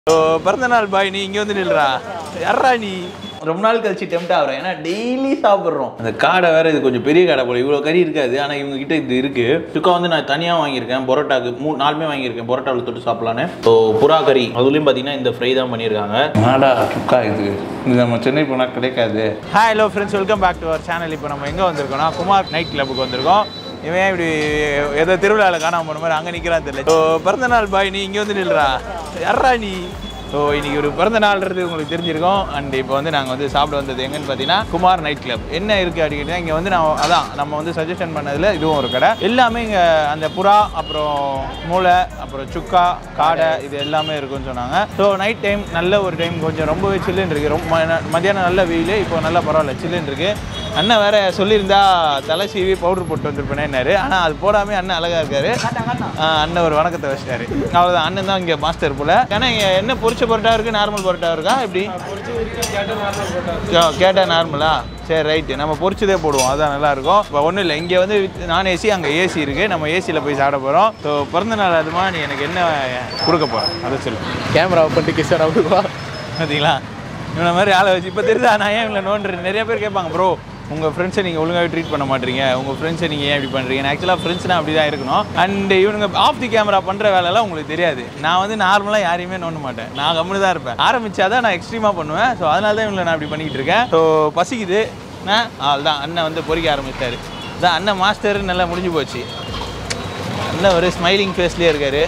ஓ பிறந்தநாள் பாய் நீ இங்கே வந்து நில்றா யாரா நீ ரொம்ப நாள் கழிச்சு டெம்ட் ஆகுறேன் ஏன்னா டெய்லி சாப்பிட்றோம் அந்த காடை வேற இது கொஞ்சம் பெரிய கடை போல இவ்வளோ கறி இருக்காது ஆனால் இவங்க கிட்ட இது இருக்கு சுக்கா வந்து நான் தனியாக வாங்கியிருக்கேன் பரோட்டாக்கு மூணு நாலுமே வாங்கியிருக்கேன் பரோட்டாவில் தொட்டு சாப்பிடலான்னு ஸோ புறா கறி அதுலேயும் பார்த்தீங்கன்னா இந்த ஃப்ரை தான் பண்ணியிருக்காங்க நாடா சுக்கா இது இது நம்ம சென்னை போனால் கிடைக்காது hi hello friends welcome back to our channel இப்போ நம்ம எங்கே வந்திருக்கோம்னா குமார் நைட் கிளப்புக்கு வந்திருக்கோம் இவன் ஏன் இப்படி ஏதோ திருவிழாவில் காணாம போன மாதிரி அங்கே நிற்கிறான் தெரியல ஸோ பிறந்தநாள் பாய் நீ இங்கே வந்து நில்றா யாரா நீ ஸோ இன்னைக்கு ஒரு பிறந்த நாள்ன்றது உங்களுக்கு தெரிஞ்சிருக்கும் அண்ட் இப்போ வந்து நாங்கள் வந்து சாப்பிட வந்தது எங்கன்னு பார்த்தீங்கன்னா குமார் நைட் கிளப் என்ன இருக்குது அப்படின்னு இங்கே வந்து நான் அதான் நம்ம வந்து சஜஷன் பண்ணதில் இதுவும் ஒரு கடை எல்லாமே இங்கே அந்த புறா அப்புறம் மூளை அப்புறம் சுக்கா காடை இது எல்லாமே இருக்குன்னு சொன்னாங்க ஸோ நைட் டைம் நல்ல ஒரு டைம் கொஞ்சம் ரொம்பவே சில்லுன்னு இருக்குது ரொம்ப ம- மத்தியானம் நல்ல வெயில் இப்போ நல்லா பரவாயில்ல சில்லுன்னு இருக்குது அண்ணன் வேற சொல்லியிருந்தா தலை சீவி பவுடர் போட்டு வந்திருப்பேனேன்னாரு ஆனால் அது போடாமல் அண்ணன் அழகாக இருக்காரு ஆ, அண்ணன் ஒரு வணக்கத்தை வச்சிட்டாரு அவ்வளோதான் அண்ணன் தான் இங்கே மாஸ்டர் போல ஏன்னா இங்கே என்ன பொரிச்ச பரோட்டா இருக்குது நார்மல் பரோட்டா இருக்கா எப்படி கேட்டால் நார்மலா சரி ரைட்டு நம்ம பொரிச்சதே போடுவோம் அதான் நல்லா இருக்கும் இப்போ ஒன்றும் இல்லை இங்கே வந்து நான் ஏசி அங்கே ஏசி இருக்குது நம்ம ஏசியில் போய் சாப்பிட போகிறோம் ஸோ பிறந்த நாள் அதுமா நீ எனக்கு என்ன கொடுக்க போகிறேன் அதை சொல்லு கேமரா பண்ணிட்டு கிஷோர் அவுட்டுவா பார்த்தீங்களா இவனை மாதிரி ஆளை வச்சு இப்போ தெரியுதா நான் ஏன் இவங்களை நோண்டுறேன் நிறைய பேர் கேட்பாங்க ப்ரோ உங்கள் ஃப்ரெண்ட்ஸை நீங்கள் ஒழுங்காக ட்ரீட் பண்ண மாட்டீங்க உங்கள் ஃப்ரெண்ட்ஸை நீங்கள் ஏன் இப்படி பண்ணுறீங்க ஆக்சுவலாக ஃப்ரெண்ட்ஸ்னால் அப்படி தான் இருக்கணும் அண்ட் இவனுங்க ஆஃப் தி கேமரா பண்ணுற வேலைலாம் உங்களுக்கு தெரியாது நான் வந்து நார்மலாக யாரையுமே நோண்ட மாட்டேன் நான் கம்முனு தான் இருப்பேன் ஆரம்பிச்சாதான் நான் எக்ஸ்ட்ரீமாக பண்ணுவேன் ஸோ அதனால தான் இவங்களை நான் இப்படி பண்ணிக்கிட்டு இருக்கேன் ஸோ பசிக்குது நான் அவ்வளோதான் அண்ணன் வந்து பொறிக்க ஆரம்பிச்சிட்டாரு அதான் அண்ணன் மாஸ்டர் நல்லா முடிஞ்சு போச்சு அண்ணன் ஒரு ஸ்மைலிங் ஃபேஸ்லேயே இருக்காரு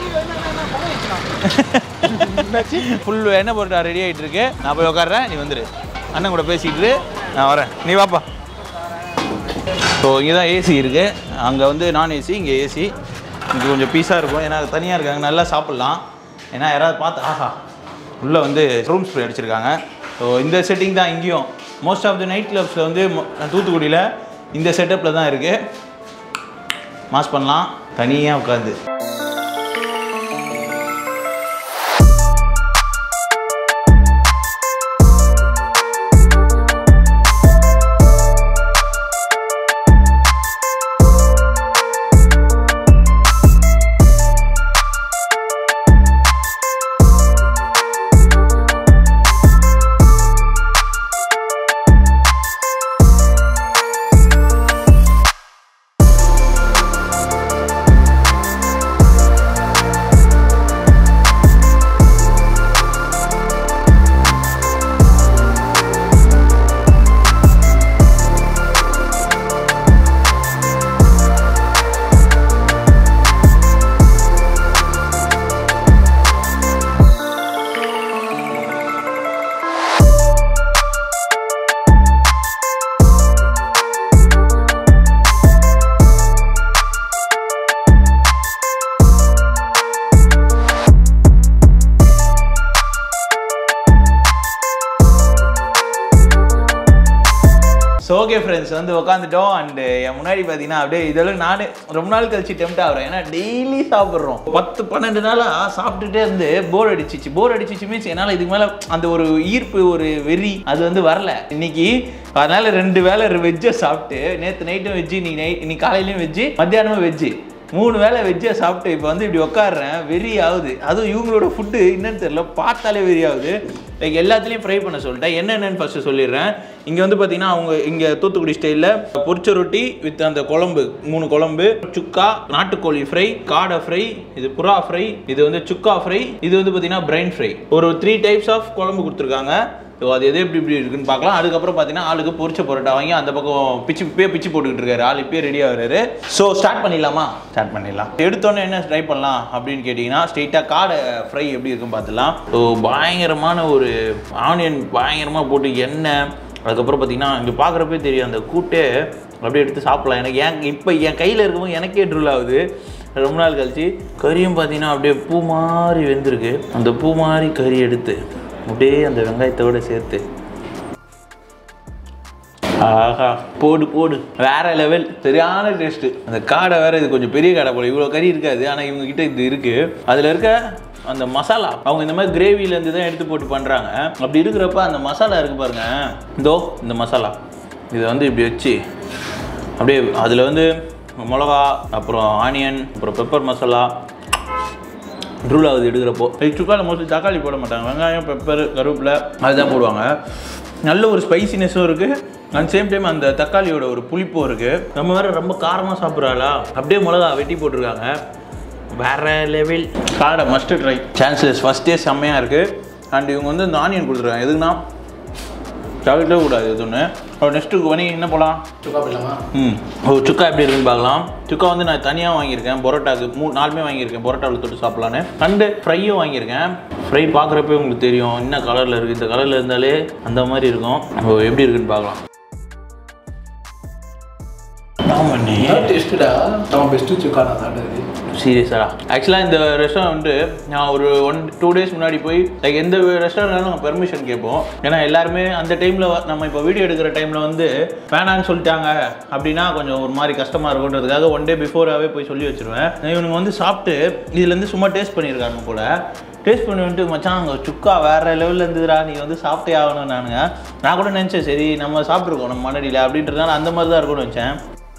ஃபுல் என்ன போட்டா ரெடி ஆகிட்டு இருக்கு நான் போய் உட்காடுறேன் நீ வந்துடு அண்ணன் கூட பேசிக்கிட்டு இரு, நான் வரேன் நீ வாப்பா ஸோ இங்கே தான் ஏசி இருக்குது அங்கே வந்து நான் ஏசி இங்கே ஏசி இங்கே கொஞ்சம் பீஸாக இருக்கும் ஏன்னா தனியாக இருக்காங்க நல்லா சாப்பிட்லாம் ஏன்னா யாராவது பார்த்து ஆஹா உள்ளே வந்து ரூம் ஸ்ப்ரே அடிச்சிருக்காங்க ஸோ இந்த செட்டிங் தான் இங்கேயும் மோஸ்ட் ஆஃப் த நைட் கிளப்ஸில் வந்து மொ- தூத்துக்குடியில் இந்த செட்டப்பில் தான் இருக்குது மாஸ் பண்ணலாம் தனியாக உட்காந்து ஸோ ஓகே ஃப்ரெண்ட்ஸ் வந்து உட்காந்துட்டோம் அண்டு என் முன்னாடி பார்த்தீங்கன்னா அப்படியே இதெல்லாம் நானே ரொம்ப நாள் கழிச்சு டெம்ட் ஆகிறேன் ஏன்னா டெய்லி சாப்பிட்றோம் பத்து பன்னெண்டு நாளாக சாப்பிட்டுட்டே இருந்து போர் அடிச்சிச்சு போர் அடிச்சிச்சு மீன்ஸ் என்னால் இதுக்கு மேலே அந்த ஒரு ஈர்ப்பு ஒரு வெறி அது வந்து வரல இன்னைக்கு அதனால ரெண்டு வேளை வெஜ்ஜை சாப்பிட்டு நேற்று நைட்டும் வெஜ்ஜு இன்னைக்கு நைட் இன்னைக்கு காலையிலையும் வெஜ்ஜு மத்தியானமும் வெஜ்ஜு மூணு வேளை வெஜ்ஜை சாப்பிட்டு இப்போ வந்து இப்படி உட்காடுறேன் வெறி ஆகுது அதுவும் இவங்களோட ஃபுட்டு என்னன்னு தெரியல பார்த்தாலே வெறி ஆகுது லைக் எல்லாத்துலேயும் ஃப்ரை பண்ண சொல்லிட்டேன் என்னென்னு ஃபஸ்ட்டு சொல்லிடுறேன் இங்கே வந்து பார்த்தீங்கன்னா அவங்க இங்கே தூத்துக்குடி ஸ்டைலில் பொரிச்ச ரொட்டி வித் அந்த குழம்பு மூணு குழம்பு சுக்கா நாட்டுக்கோழி ஃப்ரை காடை ஃப்ரை இது புறா ஃப்ரை இது வந்து சுக்கா ஃப்ரை இது வந்து பார்த்தீங்கன்னா பிரைன் ஃப்ரை ஒரு த்ரீ டைப்ஸ் ஆஃப் குழம்பு கொடுத்துருக்காங்க ஸோ அது எது எப்படி இப்படி இருக்குன்னு பார்க்கலாம் அதுக்கப்புறம் பார்த்தீங்கன்னா ஆளுக்கு பொரிச்ச பரோட்டா வாங்கி அந்த பக்கம் பிச்சு இப்பயே பிச்சு போட்டுக்கிட்டு இருக்காரு ஆள் இப்பயே ரெடி ஆகுறாரு ஸோ ஸ்டார்ட் பண்ணிடலாமா ஸ்டார்ட் பண்ணிடலாம் எடுத்தோன்னே என்ன ட்ரை பண்ணலாம் அப்படின்னு கேட்டிங்கன்னா ஸ்ட்ரெயிட்டாக காடை ஃப்ரை எப்படி இருக்குன்னு பார்த்துலாம் ஸோ பயங்கரமான ஒரு ஆனியன் பயங்கரமாக போட்டு எண்ணெய் அதுக்கப்புறம் பார்த்தீங்கன்னா இங்கே பார்க்குறப்பே தெரியும் அந்த கூட்டே அப்படியே எடுத்து சாப்பிடலாம் எனக்கு ஏன் இப்போ என் கையில் இருக்கும்போது எனக்கே ட்ரில் ஆகுது ரொம்ப நாள் கழிச்சு கறியும் பார்த்தீங்கன்னா அப்படியே பூ மாதிரி வெந்திருக்கு அந்த பூ மாதிரி கறி எடுத்து அப்படியே அந்த வெங்காயத்தோட சேர்த்து ஆஹா போடு போடு வேற லெவல் சரியான டேஸ்ட் அந்த காடை வேற இது கொஞ்சம் பெரிய காடை போல இவ்வளோ கறி இருக்காது ஆனால் இவங்க கிட்ட இது இருக்கு அதில் இருக்க அந்த மசாலா அவங்க இந்த மாதிரி கிரேவிலேருந்து தான் எடுத்து போட்டு பண்ணுறாங்க அப்படி இருக்கிறப்ப அந்த மசாலா இருக்கு பாருங்க இதோ இந்த மசாலா இதை வந்து இப்படி வச்சு அப்படியே அதில் வந்து மிளகா அப்புறம் ஆனியன் அப்புறம் பெப்பர் மசாலா ரூல் ஆகுது எடுக்கிறப்போ சுக்காவில் மோஸ்ட்லி தக்காளி போட மாட்டாங்க வெங்காயம் பெப்பர் கருவேப்பிலை அதுதான் போடுவாங்க நல்ல ஒரு ஸ்பைசினஸும் இருக்குது அண்ட் சேம் டைம் அந்த தக்காளியோட ஒரு புளிப்பும் இருக்குது நம்ம வேறு ரொம்ப காரமாக சாப்பிட்றாளா அப்படியே மிளகா வெட்டி போட்டிருக்காங்க வேற லெவல் காடை மஸ்ட் ட்ரை சான்சஸ் ஃபஸ்ட்டே செம்மையாக இருக்குது அண்ட் இவங்க வந்து இந்த ஆனியன் கொடுத்துருக்காங்க எதுக்குன்னா தவிர்க்கவே கூடாது இது ஒன்று அப்புறம் நெக்ஸ்ட்டுக்கு வணி என்ன போகலாம் சுக்கா போயிடலாமா ம் ஓ சுக்கா எப்படி இருக்குன்னு பார்க்கலாம் சுக்கா வந்து நான் தனியாக வாங்கியிருக்கேன் பரோட்டாக்கு மூ நாலுமே வாங்கியிருக்கேன் பரோட்டாவில் தொட்டு சாப்பிட்லான்னு அண்டு ஃப்ரையும் வாங்கியிருக்கேன் ஃப்ரை பார்க்குறப்பே உங்களுக்கு தெரியும் என்ன கலரில் இருக்குது இந்த கலரில் இருந்தாலே அந்த மாதிரி இருக்கும் ஓ எப்படி இருக்குன்னு பார்க்கலாம் ஆமாண்ணே டேஸ்ட்டுடா நம்ம பெஸ்ட்டு சுக்கா நான் சாப்பிட்டது சீரியஸா ஆக்சுவலாக இந்த ரெஸ்டாரண்ட் வந்து நான் ஒரு ஒன் டூ டேஸ் முன்னாடி போய் லைக் எந்த ரெஸ்டாரண்ட்னாலும் நாங்கள் பெர்மிஷன் கேட்போம் ஏன்னா எல்லாருமே அந்த டைமில் நம்ம இப்போ வீடியோ எடுக்கிற டைமில் வந்து வேணான்னு சொல்லிட்டாங்க அப்படின்னா கொஞ்சம் ஒரு மாதிரி கஷ்டமாக இருக்குன்றதுக்காக ஒன் டே பிஃபோராகவே போய் சொல்லி வச்சிருவேன் இவனுங்க வந்து சாப்பிட்டு இதுலேருந்து சும்மா டேஸ்ட் பண்ணியிருக்காங்க போல டேஸ்ட் பண்ணி வந்துட்டு மச்சான் அங்கே சுக்கா வேற லெவலில் இருந்துதுடா நீ வந்து சாப்பிட்டே ஆகணும் நானுங்க நான் கூட நினச்சேன் சரி நம்ம சாப்பிட்ருக்கோம் நம்ம மண்ணடியில் அப்படின்றதுனால அந்த மாதிரி தான் இருக்கும்னு வச்சேன்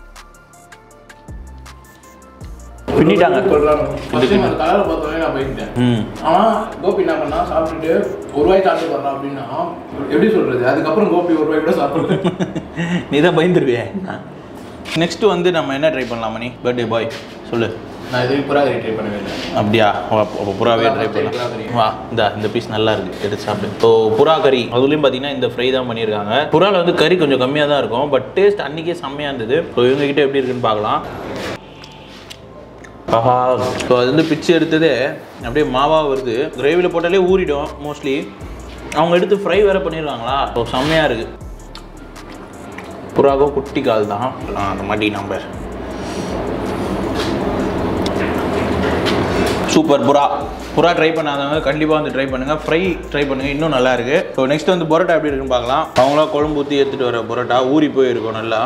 பின்னிட்டாங்க அந்த கலரை பார்த்தோன்னே நான் போயிட்டேன் ம் அவன் கோபி என்ன பண்ணா சாப்பிட்டுட்டு ஒரு ரூபாய் சாப்பிட்டு போடுறான் அப்படின்னா எப்படி சொல்றது அதுக்கப்புறம் கோபி ஒரு ரூபாய் கூட சாப்பிடுறது நீ தான் பயந்துருவியே நெக்ஸ்ட் வந்து நம்ம என்ன ட்ரை பண்ணலாம் மணி பர்த்டே பாய் சொல்லு நான் இது புறா ட்ரை பண்ணவே இல்லை அப்படியா வா, அப்போ புறாவே ட்ரை புறா பண்ணலாம் கறி. வா இந்த இந்த பீஸ் நல்லா இருக்கு எடுத்து சாப்பிடு இப்போ புறா கறி அதுலேயும் பார்த்தீங்கன்னா இந்த ஃப்ரை தான் பண்ணியிருக்காங்க புறாவில் வந்து கறி கொஞ்சம் கம்மியாக தான் இருக்கும் பட் டேஸ்ட் அன்றைக்கே செம்மையாக இருந்தது ஸோ இவங்க கிட்ட எப்படி இருக்குன்னு பார்க்கலாம் ஆஹா ஸோ அது வந்து பிச்சு எடுத்ததே அப்படியே மாவாக வருது கிரேவியில் போட்டாலே ஊறிடும் மோஸ்ட்லி அவங்க எடுத்து ஃப்ரை வேற பண்ணிடுவாங்களா ஸோ செம்மையாக இருக்குது புறாகோ குட்டி கால் தான் ஆ, அந்த மாதிரி நம்பர் சூப்பர் புறா புறா ட்ரை பண்ணாதவங்க கண்டிப்பாக வந்து ட்ரை பண்ணுங்கள் ஃப்ரை ட்ரை பண்ணுங்கள் இன்னும் நல்லா இருக்கு ஸோ நெக்ஸ்ட் வந்து பரோட்டா எப்படி இருக்குன்னு பார்க்கலாம் அவங்களா குழம்பு ஊற்றி எடுத்துகிட்டு வர பரோட்டா ஊறி போயிருக்கும் நல்லா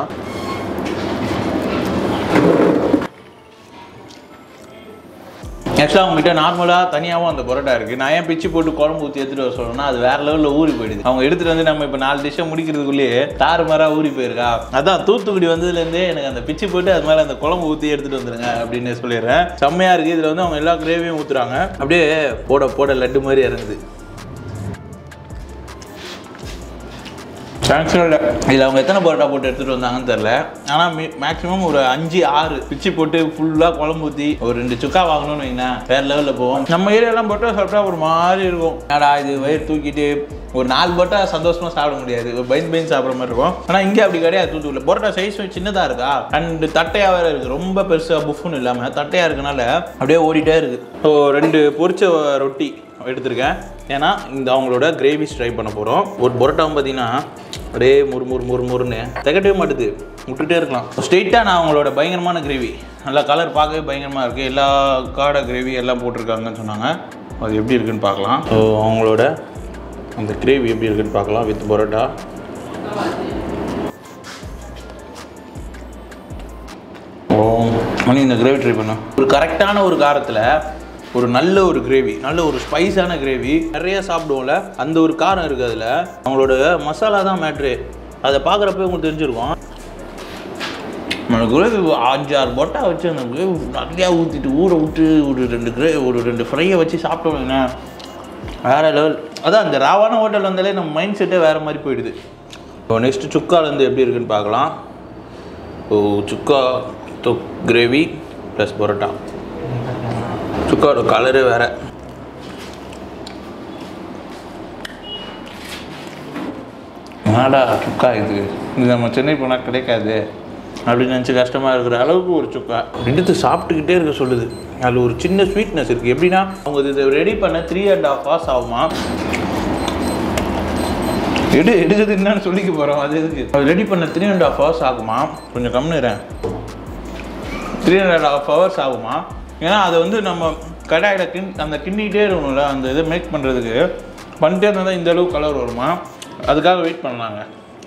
ஆக்சுவலாக அவங்ககிட்ட நார்மலாக தனியாகவும் அந்த பரோட்டா இருக்குது நான் ஏன் பிச்சு போட்டு குழம்பு ஊற்றி எடுத்துகிட்டு வர சொல்லணும்னா அது வேற லெவலில் ஊறி போயிடுது அவங்க எடுத்துகிட்டு வந்து நம்ம இப்போ நாலு டிஷ்ஷை முடிக்கிறதுக்குள்ளேயே தாறுமாறாக ஊறி போயிருக்கா அதான் தூத்துக்குடி வந்ததுலேருந்தே எனக்கு அந்த பிச்சு போட்டு அது மேலே அந்த குழம்பு ஊற்றி எடுத்துகிட்டு வந்துருங்க அப்படின்னு சொல்லிடுறேன் செம்மையாக இருக்குது இதில் வந்து அவங்க எல்லா கிரேவியும் ஊற்றுறாங்க அப்படியே போட போட லட்டு மாதிரி இறங்குது தேங்க்ஸ் இல்லை இதில் அவங்க எத்தனை பரோட்டா போட்டு எடுத்துகிட்டு வந்தாங்கன்னு தெரில ஆனால் மேக்ஸிமம் ஒரு அஞ்சு ஆறு பிச்சு போட்டு ஃபுல்லாக குழம்பு ஊற்றி ஒரு ரெண்டு சுக்கா வாங்கணும்னு வைங்களேன் வேறு லெவலில் போவோம் நம்ம ஏரியாலாம் பரோட்டா சாப்பிட்டா ஒரு மாதிரி இருக்கும் ஏடா இது வயிறு தூக்கிட்டு ஒரு நாலு பரோட்டா சந்தோஷமாக சாப்பிட முடியாது ஒரு பயந்து பயந்து சாப்பிட்ற மாதிரி இருக்கும் ஆனால் இங்கே அப்படி கிடையாது தூத்துக்குள்ள பரோட்டா சைஸ் சின்னதாக இருக்கா அண்ட் தட்டையாக வேறு இருக்குது ரொம்ப பெருசாக புஃப்னு இல்லாமல் தட்டையாக இருக்கனால அப்படியே ஓடிட்டே இருக்குது ஸோ ரெண்டு பொரிச்ச ரொட்டி எடுத்திருக்கேன் ஏன்னா இந்த அவங்களோட கிரேவிஸ் ட்ரை பண்ண போகிறோம் ஒரு பரோட்டாவும் பார்த்தீங்கன்னா அப்படியே முறு முறு முறு முறுன்னு திகட்டவே மாட்டுது விட்டுட்டே இருக்கலாம் ஸ்ட்ரெயிட்டாக நான் அவங்களோட பயங்கரமான கிரேவி நல்லா கலர் பார்க்கவே பயங்கரமாக இருக்குது எல்லா காடை கிரேவி எல்லாம் போட்டிருக்காங்கன்னு சொன்னாங்க அது எப்படி இருக்குன்னு பார்க்கலாம் ஸோ அவங்களோட அந்த கிரேவி எப்படி இருக்குன்னு பார்க்கலாம் வித் பரோட்டா ஓ மணி இந்த கிரேவி ட்ரை பண்ணு ஒரு கரெக்டான ஒரு காரத்தில் ஒரு நல்ல ஒரு கிரேவி நல்ல ஒரு ஸ்பைஸான கிரேவி நிறைய சாப்பிடுவோம்ல அந்த ஒரு காரம் இருக்குது அதில் அவங்களோட மசாலா தான் மேட்ரு அதை பார்க்குறப்ப உங்களுக்கு தெரிஞ்சிருக்கும் நம்ம கிரேவி அஞ்சு ஆறு பொட்டா வச்சு அந்த கிரேவி நிறையா ஊற்றிட்டு ஊற விட்டு ஒரு ரெண்டு கிரே ஒரு ரெண்டு ஃப்ரையை வச்சு சாப்பிட்டோம்னா வேற லெவல் அதான் அந்த ராவான ஹோட்டல் வந்தாலே நம்ம மைண்ட் செட்டே வேறு மாதிரி போயிடுது இப்போ நெக்ஸ்ட்டு சுக்காலேருந்து எப்படி இருக்குன்னு பார்க்கலாம் ஓ சுக்கா தொ கிரேவி ப்ளஸ் பரோட்டா சுக்காவோட கலரே வேற என்னடா சுக்கா இது இது நம்ம சென்னை போனால் கிடைக்காது அப்படின்னு நினச்சி கஷ்டமாக இருக்கிற அளவுக்கு ஒரு சுக்கா எடுத்து சாப்பிட்டுக்கிட்டே இருக்க சொல்லுது அதில் ஒரு சின்ன ஸ்வீட்னஸ் இருக்குது எப்படின்னா அவங்க இதை ரெடி பண்ண த்ரீ அண்ட் ஹாஃப் ஹவர்ஸ் ஆகுமா எடு எடுக்கிறது என்னன்னு சொல்லிக்க போகிறோம் அது எதுக்கு அது ரெடி பண்ண த்ரீ அண்ட் ஹாஃப் ஹவர்ஸ் ஆகுமா கொஞ்சம் கம்மிடுறேன் த்ரீ அண்ட் ஹாஃப் ஹவர்ஸ் ஆகுமா ஏன்னா அதை வந்து நம்ம கடாயில் கிண் அந்த கிண்டிகிட்டே இருக்கணும்ல அந்த இதை மேக் பண்ணுறதுக்கு பண்ணிட்டே இருந்தால் தான் இந்த அளவுக்கு கலர் வருமா அதுக்காக வெயிட் பண்ணலாங்க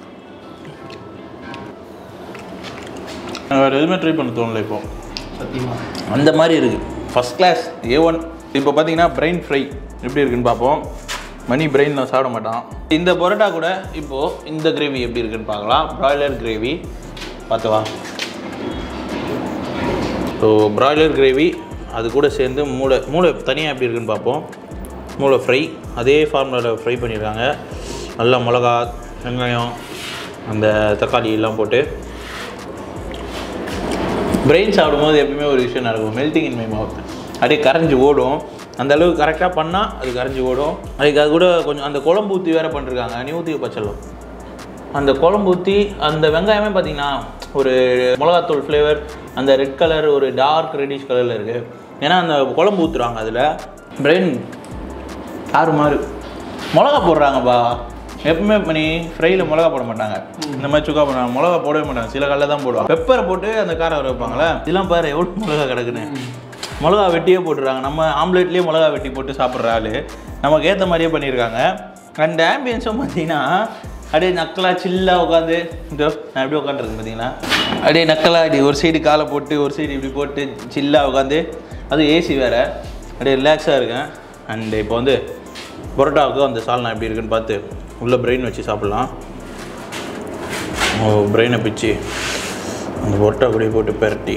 வேறு எதுவுமே ட்ரை பண்ண தோணல இப்போ சத்தியமா அந்த மாதிரி இருக்குது ஃபஸ்ட் கிளாஸ் ஏ ஒன் இப்போ பார்த்தீங்கன்னா பிரெயின் ஃப்ரை எப்படி இருக்குன்னு பார்ப்போம் மணி பிரெயின் நான் சாப்பிட மாட்டான் இந்த பரோட்டா கூட இப்போது இந்த கிரேவி எப்படி இருக்குன்னு பார்க்கலாம் ப்ராய்லர் கிரேவி பார்த்து வா ஸோ ப்ராய்லர் கிரேவி அது கூட சேர்ந்து மூளை மூளை தனியாக எப்படி இருக்குன்னு பார்ப்போம் மூளை ஃப்ரை அதே ஃபார்முலாவில் ஃப்ரை பண்ணியிருக்காங்க நல்லா மிளகா வெங்காயம் அந்த தக்காளி எல்லாம் போட்டு பிரெயின் சாப்பிடும்போது எப்பவுமே ஒரு விஷயம் நடக்கும் மெல்டிங் இன் மை மவுத் அப்படியே கரைஞ்சி ஓடும் அந்த அளவுக்கு கரெக்டாக பண்ணால் அது கரைஞ்சி ஓடும் அதுக்கு அது கூட கொஞ்சம் அந்த குழம்பு ஊற்றி வேறு பண்ணிருக்காங்க நீ ஊற்றி பச்சலம் அந்த குழம்பு ஊற்றி அந்த வெங்காயமே பார்த்தீங்கன்னா ஒரு மிளகாத்தூள் ஃப்ளேவர் அந்த ரெட் கலர் ஒரு டார்க் ரெடிஷ் கலரில் இருக்குது ஏன்னா அந்த குழம்பு ஊற்றுறாங்க அதில் பிரெயின் ஆறு மாறு மிளகா போடுறாங்கப்பா எப்பவுமே பண்ணி ஃப்ரையில் மிளகா போட மாட்டாங்க இந்த மாதிரி சுக்கா பண்ணுவாங்க மிளகா போடவே மாட்டாங்க சில கல்ல தான் போடுவாங்க பெப்பரை போட்டு அந்த காரம் வர வைப்பாங்களே இதெல்லாம் பாரு எவ்வளோ மிளகா கிடக்குன்னு மிளகா வெட்டியே போட்டுறாங்க நம்ம ஆம்லேட்லேயே மிளகா வெட்டி போட்டு சாப்பிட்ற ஆள் நமக்கு ஏற்ற மாதிரியே பண்ணியிருக்காங்க அந்த ஆம்பியன்ஸும் பார்த்தீங்கன்னா அப்படியே நக்கலா சில்லாக உட்காந்து இதோ நான் எப்படி உட்காந்துருக்கேன் பார்த்தீங்களா அப்படியே நக்கலா இப்படி ஒரு சைடு காலை போட்டு ஒரு சைடு இப்படி போட்டு சில்லாக உட்காந்து அது ஏசி வேறு அப்படியே ரிலாக்ஸாக இருக்கேன் அண்ட் இப்போ வந்து பரோட்டாவுக்கு அந்த சால்னா எப்படி இருக்குன்னு பார்த்து உள்ளே பிரெயின் வச்சு சாப்பிட்லாம் ஓ பிரெயினை பிச்சு அந்த பரோட்டா கூட போட்டு பெரட்டி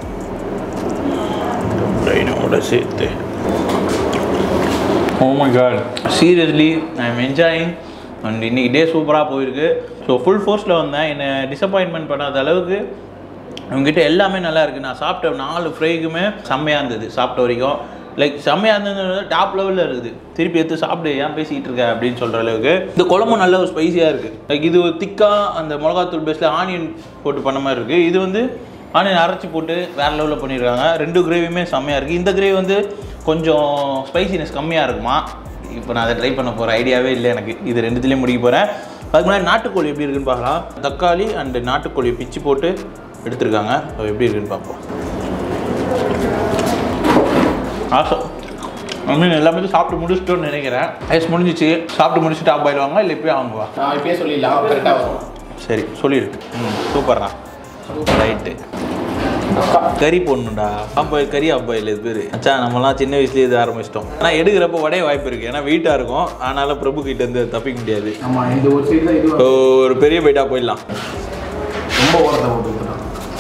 பிரெயினோட சேர்த்து oh my God seriously I am enjoying and இன்னைக்கு டே சூப்பராக போயிருக்கு ஸோ ஃபுல் ஃபோர்ஸில் வந்தேன் என்னை டிசப்பாயின்மெண்ட் பண்ணாத அளவுக்கு உங்ககிட்ட எல்லாமே நல்லா இருக்குது நான் சாப்பிட்ட நாலு ஃப்ரைக்குமே செம்மையாக இருந்தது சாப்பிட்ட வரைக்கும் லைக் செம்மையாக இருந்தது டாப் லெவலில் இருக்குது திருப்பி எடுத்து சாப்பிடு ஏன் பேசிகிட்டு இருக்க அப்படின்னு சொல்கிற அளவுக்கு இந்த குழம்பும் நல்ல ஒரு ஸ்பைசியாக இருக்குது லைக் இது திக்காக அந்த மிளகாத்தூள் பேஸில் ஆனியன் போட்டு பண்ண மாதிரி இருக்குது இது வந்து ஆனியன் அரைச்சி போட்டு வேறு லெவலில் பண்ணியிருக்காங்க ரெண்டு கிரேவியுமே செம்மையாக இருக்குது இந்த கிரேவி வந்து கொஞ்சம் ஸ்பைசினஸ் கம்மியாக இருக்குமா இப்போ நான் அதை ட்ரை பண்ண போகிற ஐடியாவே இல்லை எனக்கு இது ரெண்டுத்துலேயும் முடிக்க போகிறேன் அதுக்கு முன்னாடி நாட்டுக்கோழி எப்படி இருக்குன்னு பார்க்கலாம் தக்காளி அண்டு நாட்டுக்கோழி பிச்சு போட்டு எடுத்திருக்காங்க அது எப்படி இருக்குன்னு பார்ப்போம் ஆசை ஐ மீன் எல்லாமே சாப்பிட்டு முடிச்சிட்டோன்னு நினைக்கிறேன் ஐஸ் முடிஞ்சிச்சு சாப்பிட்டு முடிச்சுட்டு ஆப் ஆயிடுவாங்க இல்லை இப்போயே வாங்குவா நான் இப்பயே சொல்லிடலாம் கரெக்டாக வரும் சரி சொல்லிடு ம் சூப்பர்ண்ணா ரைட்டு கறி போடணும்டா ஆப்பாயில் கறி ஆப்பாயில் இது பேர் அச்சா நம்மலாம் சின்ன வயசுலேயே இது ஆரம்பிச்சிட்டோம் ஆனால் எடுக்கிறப்ப உடைய வாய்ப்பு இருக்குது ஏன்னா வெயிட்டாக இருக்கும் அதனால பிரபு கிட்ட இருந்து தப்பிக்க முடியாது ஆமாம் இந்த ஒரு சைடு தான் இது இப்போ ஒரு பெரிய பைட்டாக போயிடலாம் ரொம்ப ஓரத்தை போட்டு விட்டுறான்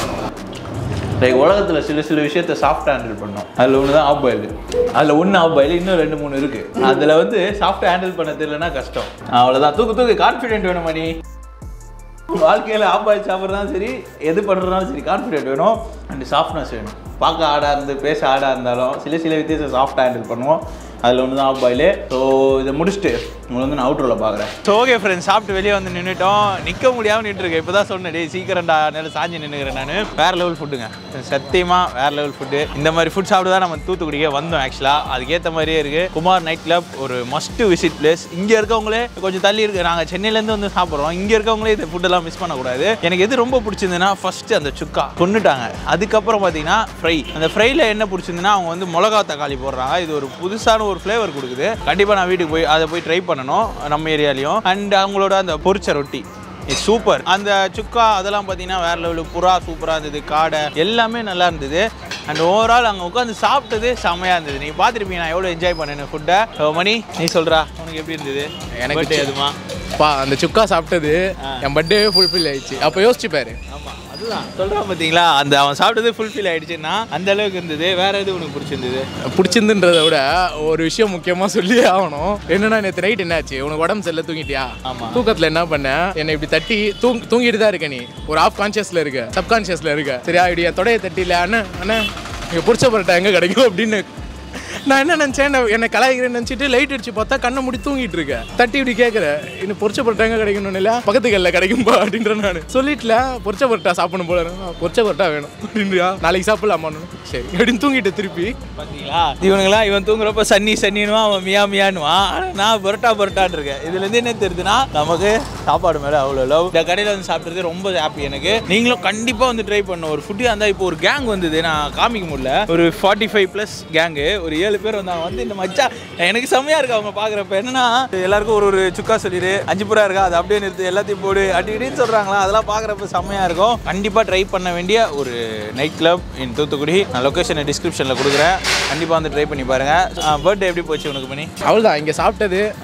லைக் உலகத்தில் சில சில விஷயத்த சாஃப்டாக ஹேண்டில் பண்ணோம் அதில் ஒன்று தான் ஆஃப் பாயில் அதில் ஒன்று ஆஃப் பாயில் இன்னும் ரெண்டு மூணு இருக்குது அதில் வந்து சாஃப்டாக ஹேண்டில் பண்ண தெரியலனா கஷ்டம் அவ்வளோதான் தூக்கு தூக்கு கான்ஃபிடென்ட் வேணும் மணி வாழ்க்கையில் ஆஃப் பாயில் சாப்பிட்றதாலும் சரி எது பண்ணுறதாலும் சரி கான்ஃபிடென்ட் வேணும் அண்ட் சாஃப்ட்னஸ் வேணும் பார்க்க ஆடாக இருந்து பேச ஆடாக இருந்தாலும் சில சில வித்தியாசம் சாஃப்டாக ஹேண்டில் பண்ணுவோம் அதில் ஒன்று தான் ஆஃப் பாயிலு ஸோ இதை முடிச்சுட்டு உங்களை வந்து நான் அவுட்டரில் பார்க்குறேன் ஸோ ஓகே ஃப்ரெண்ட்ஸ் சாப்பிட்டு வெளியே வந்து நின்றுட்டோம் நிற்க முடியாமல் நின்றுருக்கேன் இப்போ தான் சொன்னேன் டேய் சீக்கிரம்டா நேரம் சாஞ்சி நின்றுக்கிறேன் நான் வேறு லெவல் ஃபுட்டுங்க சத்தியமாக வேறு லெவல் ஃபுட்டு இந்த மாதிரி ஃபுட் சாப்பிட்டு தான் நம்ம தூத்துக்குடிக்கே வந்தோம் ஆக்சுவலாக அதுக்கேற்ற மாதிரியே இருக்குது குமார் நைட் கிளப் ஒரு மஸ்ட் விசிட் பிளேஸ் இங்கே இருக்கவங்களே கொஞ்சம் தள்ளி இருக்கு நாங்கள் சென்னையிலேருந்து வந்து சாப்பிட்றோம் இங்கே இருக்கவங்களே இந்த ஃபுட்டெல்லாம் மிஸ் பண்ணக்கூடாது எனக்கு எது ரொம்ப பிடிச்சிருந்துன்னா ஃபர்ஸ்ட் அந்த சுக்கா கொண்டுட்டாங்க அதுக்கப்புறம் பார்த்தீங்கன்னா ஃப்ரை அந்த ஃப்ரைல என்ன பிடிச்சிருந்துன்னா அவங்க வந்து மிளகா தக்காளி போடுறாங்க இது ஒரு புதுசான ஒரு ஃப்ளேவர் கொடுக்குது கண்டிப்பாக நான் வீட்டுக்கு போய் அதை போய் ட்ரை பண்ணணும் நம்ம ஏரியாலையும் அண்ட் அவங்களோட அந்த பொரிச்ச ரொட்டி இட்ஸ் சூப்பர் அந்த சுக்கா அதெல்லாம் பார்த்தீங்கன்னா வேற லெவலு புறா சூப்பராக இருந்தது காடை எல்லாமே நல்லா இருந்தது அண்ட் ஓவரால் அங்கே உட்காந்து சாப்பிட்டது செம்மையாக இருந்தது நீ பார்த்துருப்பீங்க நான் எவ்வளோ என்ஜாய் பண்ணேன் ஃபுட்டை மணி நீ சொல்கிறா உனக்கு எப்படி இருந்தது எனக்கு Birthday அதுமா பா அந்த சுக்கா சாப்பிட்டது என் பர்த்டே ஃபுல்ஃபில் ஆயிடுச்சு அப்போ யோசிச்சு பாரு ஆமாம் அதுதான் சொல்கிறான் பார்த்தீங்களா அந்த அவன் சாப்பிட்டது ஃபுல்ஃபில் ஆயிடுச்சுன்னா அந்த அளவுக்கு இருந்தது வேற எது உனக்கு பிடிச்சிருந்தது பிடிச்சிருந்துன்றத விட ஒரு விஷயம் முக்கியமா சொல்லியே ஆகணும் என்னன்னா நேற்று நைட் என்னாச்சு உனக்கு உடம்பு சரியில்லை தூங்கிட்டியா ஆமா. தூக்கத்துல என்ன பண்ண என்னை இப்படி தட்டி தூங் தூங்கிட்டு தான் இருக்க நீ ஒரு ஆஃப் கான்சியஸ்ல இருக்க சப்கான்சியஸ்ல இருக்க சரியா இப்படி என் தொடையை தட்டில அண்ணன் அண்ணன் இங்க பிடிச்ச பரோட்டா எங்க கிடைக்கும் அப்படின்னு நான் என்ன நினச்சேன் என்னை கலாய்க்கிறேன்னு நினச்சிட்டு லைட் அடிச்சு பார்த்தா கண்ணை மூடி தூங்கிட்டு இருக்கேன் தட்டி இப்படி கேட்குறேன் இன்னும் பொரிச்ச பரோட்டா எங்க கிடைக்கணும்னு இல்லை பக்கத்து கல்ல கிடைக்கும்பா அப்படின்ற நான் சொல்லிட்டுல பொரிச்ச பரோட்டா சாப்பிடணும் போல இருக்கு. பொரிச்ச பரோட்டா வேணும் அப்படின்றியா நாளைக்கு சாப்பிடலாமான்னு சரி அப்படின்னு தூங்கிட்டு திருப்பி பார்த்தீங்களா இவனுங்களாம் இவன் தூங்குறப்ப சன்னி சன்னின்னுவான் அவன் மியா மியான்னுவான் ஆனா நான் பரோட்டா பரோட்டான் இருக்கேன் இதுலேருந்து என்ன தெரியுதுன்னா நமக்கு சாப்பாடு மேலே அவ்வளோ லவ் இந்த கடையில் வந்து சாப்பிட்றது ரொம்ப ஹாப்பி எனக்கு நீங்களும் கண்டிப்பாக வந்து ட்ரை பண்ணணும் ஒரு ஃபுட்டு அந்த இப்போ ஒரு கேங் வந்தது நான் காமிக்க முடியல ஒரு ஃபார்ட்டி ஃபைவ் ப்ளஸ் கேங்கு ஒரு ஏழு பேர் வந்தாங்க வந்து இந்த மச்சா எனக்கு செம்மையாக இருக்கு அவங்க பார்க்குறப்ப என்னன்னா எல்லாருக்கும் ஒரு ஒரு சுக்கா சொல்லிடு அஞ்சு புறா இருக்கா அது அப்படியே நிறுத்து எல்லாத்தையும் போடு அடி இடின்னு சொல்கிறாங்களா அதெல்லாம் பார்க்குறப்ப செம்மையாக இருக்கும் கண்டிப்பாக ட்ரை பண்ண வேண்டிய ஒரு நைட் கிளப் இன் தூத்துக்குடி நான் லொக்கேஷனை டிஸ்கிரிப்ஷனில் கொடுக்குறேன் கண்டிப்பாக வந்து ட்ரை பண்ணி பாருங்கள் பர்த்டே எப்படி போச்சு உனக்கு பண்ணி அவ்வளோதான் இங்கே சாப்பிட்டது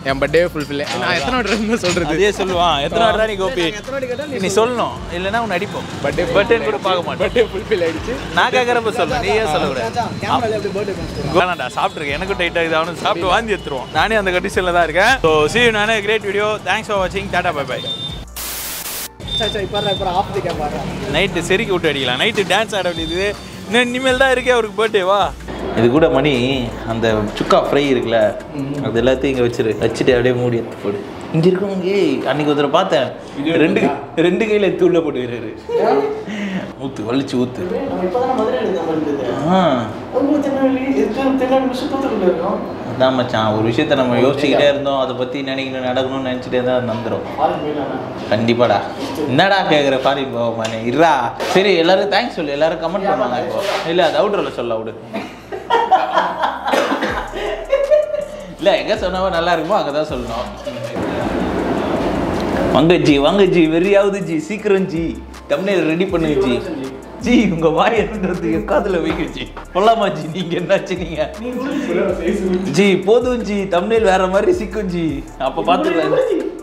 என் பர்த்டே ஃபுல்ஃபில் நான் எத்தனை வாட்டி சொல்கிறது அதே சொல்லுவான் எத்தனை வாடா நீ கோபி நீ சொல்லணும் இல்லைன்னா உன்னை அடிப்போம் பர்த்டே பர்த்டே கூட பார்க்க மாட்டேன் பர்த்டே ஃபுல்ஃபில் ஆயிடுச்சு நான் கேட்குறப்ப சொல்ல நீ ஏன் சொல்லக்கூடாது வேணாண்டா சாப்பிட்ருக்கேன் எனக்கும் டைட் ஆகுது அவனும் சாப்பிட்டு வாந்தி எடுத்துருவோம் நானே அந்த கண்டிஷனில் தான் இருக்கேன் ஸோ சி நானே கிரேட் வீடியோ தேங்க்ஸ் ஃபார் வாட்சிங் டாடா பை பை நைட்டு செருக்கி விட்டு அடிக்கலாம் நைட்டு டான்ஸ் ஆட வேண்டியது இன்னும் இனிமேல் தான் இருக்கே அவருக்கு பர்த்டேவா இது கூட மணி அந்த சுக்கா ஃப்ரை இருக்குல்ல அது எல்லாத்தையும் இங்கே வச்சிரு வச்சுட்டு அப்படியே மூடி எடுத்து போடு இங்கே இருக்கவங்க ஏய் அன்னைக்கு ஒருத்தரை பார்த்தேன் ரெண்டு ரெண்டு கையில் எடுத்து உள்ள போட்டுக்கிறாரு ஊத்து வலிச்சு ஊத்து ஆ அதான் மச்சான் ஒரு விஷயத்த நம்ம யோசிச்சுக்கிட்டே இருந்தோம் அதை பற்றி நினைக்கணும் நடக்கணும்னு நினச்சிட்டே தான் அது நந்துடும் கண்டிப்பாடா என்னடா கேட்குற ஃபாரின் போவானே இருடா சரி எல்லாரும் தேங்க்ஸ் சொல்லு எல்லாரும் கமெண்ட் பண்ணுவாங்க இப்போ இல்லை அது அவுட்ரில் சொல்ல விடு இல்லை எங்கே சொன்னவோ நல்லா இருக்குமோ அங்கே தான் சொல்லணும் வாங்க ஜி வாங்க ஜி வெறியாவது ஜி சீக்கிரம் ஜி தமிழில் ரெடி பண்ணு ஜி ஜி உங்க வாய் இருந்தது எக்காதுல வைக்க ஜி சொல்லாமா ஜி நீங்க என்னாச்சு நீங்க ஜி போதும் ஜி தமிழில் வேற மாதிரி சிக்கும் ஜி அப்ப பாத்துக்கலாம்